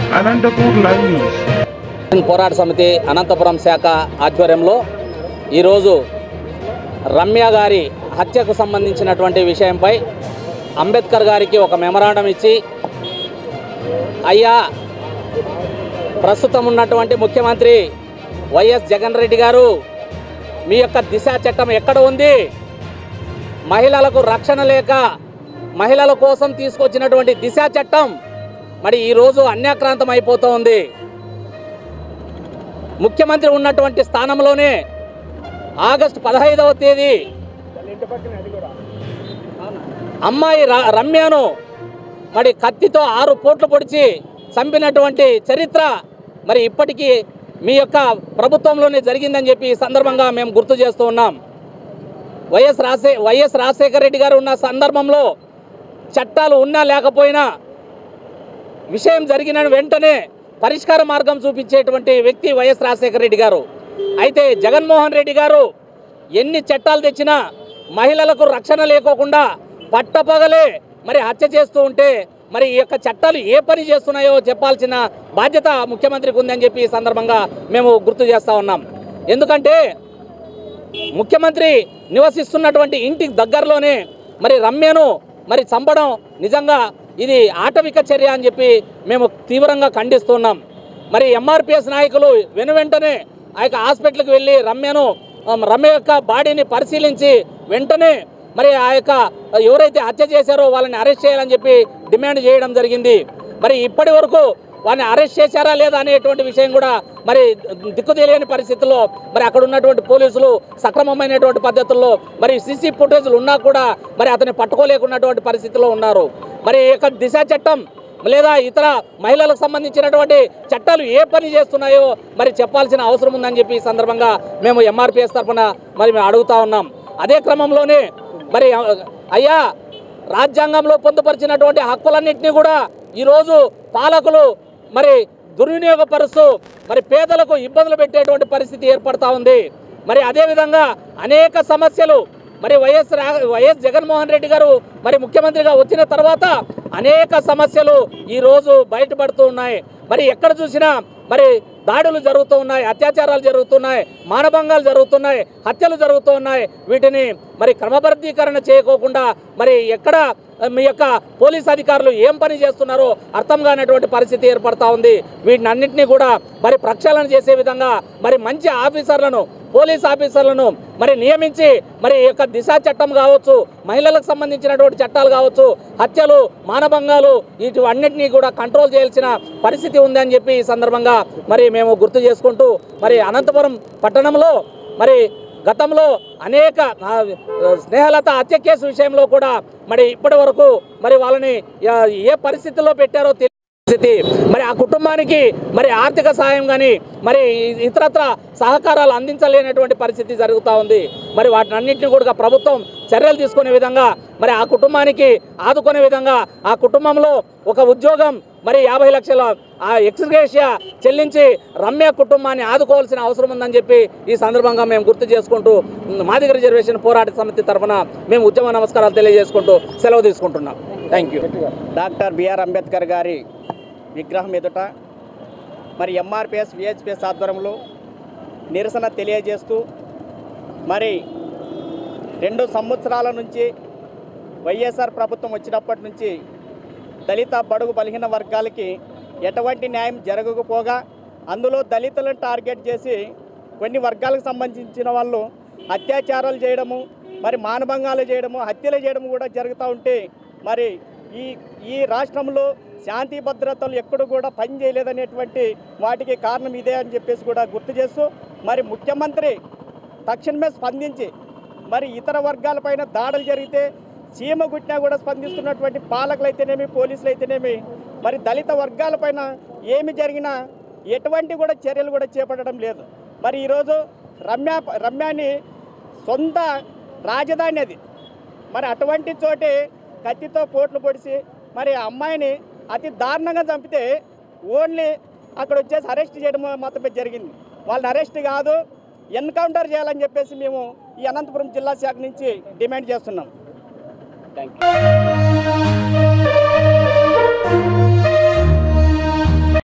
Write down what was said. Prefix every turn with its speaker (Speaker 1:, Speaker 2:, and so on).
Speaker 1: Anantapur Live News.
Speaker 2: పోరాట సమితి అనంతపురం శాఖ ఆధ్వర్యంలో ఈరోజు రమ్య గారి హత్యకు సంబంధించినటువంటి విషయంపై అంబేద్కర్ గారికి ఒక మెమరాండం ఇచ్చి అయ్యా ప్రస్తుతం ఉన్నటువంటి ముఖ్యమంత్రి వైఎస్ జగన్ రెడ్డి గారు మీ యొక్క దిశ చట్టం ఎక్కడ ఉంది మహిళలకు రక్షణ లేక మహిళల కోసం తీసుకొచ్చినటువంటి దిశ చట్టం మరి ఈరోజు అన్యాక్రాంతం అయిపోతూ ఉంది ముఖ్యమంత్రి ఉన్నటువంటి స్థానంలోనే ఆగస్టు పదహైదవ తేదీ అమ్మాయి ర- రమ్యను మరి కత్తితో ఆరు పోట్లు పొడిచి చంపినటువంటి చరిత్ర మరి ఇప్పటికీ మీ యొక్క ప్రభుత్వంలోనే జరిగిందని చెప్పి ఈ సందర్భంగా మేము గుర్తు చేస్తూ ఉన్నాం వైఎస్ రాజశే వైఎస్ రాజశేఖర రెడ్డి గారు ఉన్న సందర్భంలో చట్టాలు ఉన్నా లేకపోయినా విషయం జరిగిన వెంటనే పరిష్కార మార్గం చూపించేటువంటి వ్యక్తి వైఎస్ రాజశేఖర రెడ్డి గారు అయితే జగన్మోహన్ రెడ్డి గారు ఎన్ని చట్టాలు తెచ్చినా మహిళలకు రక్షణ లేకోకుండా పట్టపగలే మరి హత్య చేస్తూ ఉంటే మరి ఈ యొక్క చట్టాలు ఏ పని చేస్తున్నాయో చెప్పాల్సిన బాధ్యత ముఖ్యమంత్రికి ఉందని చెప్పి ఈ సందర్భంగా మేము గుర్తు చేస్తూ ఉన్నాం ఎందుకంటే ముఖ్యమంత్రి నివసిస్తున్నటువంటి ఇంటికి దగ్గరలోనే మరి రమ్యను మరి చంపడం నిజంగా ఇది ఆటవిక చర్య అని చెప్పి మేము తీవ్రంగా ఖండిస్తున్నాం మరి ఎంఆర్పిఎస్ నాయకులు వెను వెంటనే ఆ యొక్క హాస్పిటల్కి వెళ్ళి రమ్యను ఆ, రమ్య యొక్క బాడీని పరిశీలించి వెంటనే మరి ఆ యొక్క ఎవరైతే హత్య చేశారో వాళ్ళని అరెస్ట్ చేయాలని చెప్పి డిమాండ్ చేయడం జరిగింది మరి ఇప్పటి వరకు వారిని అరెస్ట్ చేశారా లేదా అనేటువంటి విషయం కూడా మరి దిక్కు తెలియని పరిస్థితుల్లో మరి అక్కడ ఉన్నటువంటి పోలీసులు సక్రమమైనటువంటి పద్ధతుల్లో మరి సీసీ ఫుటేజ్లు ఉన్నా కూడా మరి అతన్ని పట్టుకోలేకున్నటువంటి పరిస్థితిలో ఉన్నారు మరి ఈ యొక్క దిశ చట్టం లేదా ఇతర మహిళలకు సంబంధించినటువంటి చట్టాలు ఏ పని చేస్తున్నాయో మరి చెప్పాల్సిన అవసరం ఉందని చెప్పి ఈ సందర్భంగా మేము ఎంఆర్పిఎస్ తరఫున మరి మేము అడుగుతా ఉన్నాం అదే క్రమంలోనే మరి అయ్యా రాజ్యాంగంలో పొందుపరిచినటువంటి హక్కులన్నింటినీ కూడా ఈరోజు పాలకులు మరి దుర్వినియోగపరుస్తూ మరి పేదలకు ఇబ్బందులు పెట్టేటువంటి పరిస్థితి ఏర్పడతా ఉంది మరి అదేవిధంగా అనేక సమస్యలు మరి వైఎస్ రా వైఎస్ జగన్మోహన్ రెడ్డి గారు మరి ముఖ్యమంత్రిగా వచ్చిన తర్వాత అనేక సమస్యలు ఈరోజు బయటపడుతూ ఉన్నాయి మరి ఎక్కడ చూసినా మరి దాడులు జరుగుతూ ఉన్నాయి అత్యాచారాలు జరుగుతున్నాయి మానభంగాలు జరుగుతున్నాయి హత్యలు జరుగుతూ ఉన్నాయి వీటిని మరి క్రమబద్ధీకరణ చేయకోకుండా మరి ఎక్కడ మీ యొక్క పోలీస్ అధికారులు ఏం పని చేస్తున్నారో అర్థం కానటువంటి పరిస్థితి ఏర్పడతా ఉంది వీటిని అన్నింటినీ కూడా మరి ప్రక్షాళన చేసే విధంగా మరి మంచి ఆఫీసర్లను పోలీస్ ఆఫీసర్లను మరి నియమించి మరి ఈ యొక్క దిశ చట్టం కావచ్చు మహిళలకు సంబంధించినటువంటి చట్టాలు కావచ్చు హత్యలు మానభంగాలు వీటి అన్నింటినీ కూడా కంట్రోల్ చేయాల్సిన పరిస్థితి ఉంది అని చెప్పి ఈ సందర్భంగా మరి మేము గుర్తు చేసుకుంటూ మరి అనంతపురం పట్టణంలో మరి గతంలో అనేక ఆ, స్నేహలత హత్య కేసు విషయంలో కూడా మరి ఇప్పటి వరకు మరి వాళ్ళని ఆ, ఏ పరిస్థితుల్లో పెట్టారో తెలియదు పరిస్థితి మరి ఆ కుటుంబానికి మరి ఆర్థిక సాయం కానీ మరి ఇతరత్ర సహకారాలు అందించలేనటువంటి పరిస్థితి జరుగుతూ ఉంది మరి వాటిని అన్నింటినీ కూడా ప్రభుత్వం చర్యలు తీసుకునే విధంగా మరి ఆ కుటుంబానికి ఆదుకునే విధంగా ఆ కుటుంబంలో ఒక ఉద్యోగం మరి యాభై లక్షల ఆ ఎక్స్గ్రేషియా చెల్లించి రమ్య కుటుంబాన్ని ఆదుకోవాల్సిన అవసరం ఉందని చెప్పి ఈ సందర్భంగా మేము గుర్తు చేసుకుంటూ మాదిగ రిజర్వేషన్ పోరాట సమితి తరఫున మేము ఉద్యమ నమస్కారాలు తెలియజేసుకుంటూ సెలవు తీసుకుంటున్నాం thank you
Speaker 3: doctor BR Ambedkar గారి విగ్రహం ఎదుట మరి ఎంఆర్పిఎస్ విహెచ్పిఎస్ ఆధ్వర్యంలో నిరసన తెలియజేస్తూ మరి రెండు సంవత్సరాల నుంచి వైఎస్ఆర్ ప్రభుత్వం వచ్చినప్పటి నుంచి దళిత బడుగు బలహీన వర్గాలకి ఎటువంటి న్యాయం జరగకపోగా అందులో దళితులను టార్గెట్ చేసి కొన్ని వర్గాలకు సంబంధించిన వాళ్ళు అత్యాచారాలు చేయడము మరి మానభంగాలు చేయడము హత్యలు చేయడము కూడా జరుగుతూ ఉంటే మరి ఈ ఈ రాష్ట్రంలో శాంతి భద్రతలు ఎక్కడ కూడా పని చేయలేదనేటువంటి వాటికి కారణం ఇదే అని చెప్పేసి కూడా గుర్తు చేస్తూ మరి ముఖ్యమంత్రి తక్షణమే స్పందించి మరి ఇతర వర్గాలపైన దాడులు జరిగితే సీమ గుట్టినా కూడా స్పందిస్తున్నటువంటి పాలకులు అయితేనేమి పోలీసులు అయితేనేమి మరి దళిత వర్గాలపైన ఏమి జరిగినా ఎటువంటి కూడా చర్యలు కూడా చేపట్టడం లేదు మరి ఈరోజు రమ్య రమ్యాని సొంత రాజధాని అది మరి అటువంటి చోటే కత్తితో పోట్లు పొడిచి మరి ఆ అమ్మాయిని అతి దారుణంగా చంపితే ఓన్లీ అక్కడ వచ్చేసి అరెస్ట్ చేయడం మాత్రమే జరిగింది వాళ్ళని అరెస్ట్ కాదు ఎన్కౌంటర్ చేయాలని చెప్పేసి మేము ఈ అనంతపురం జిల్లా శాఖ నుంచి డిమాండ్ చేస్తున్నాం
Speaker 2: థ్యాంక్ యూ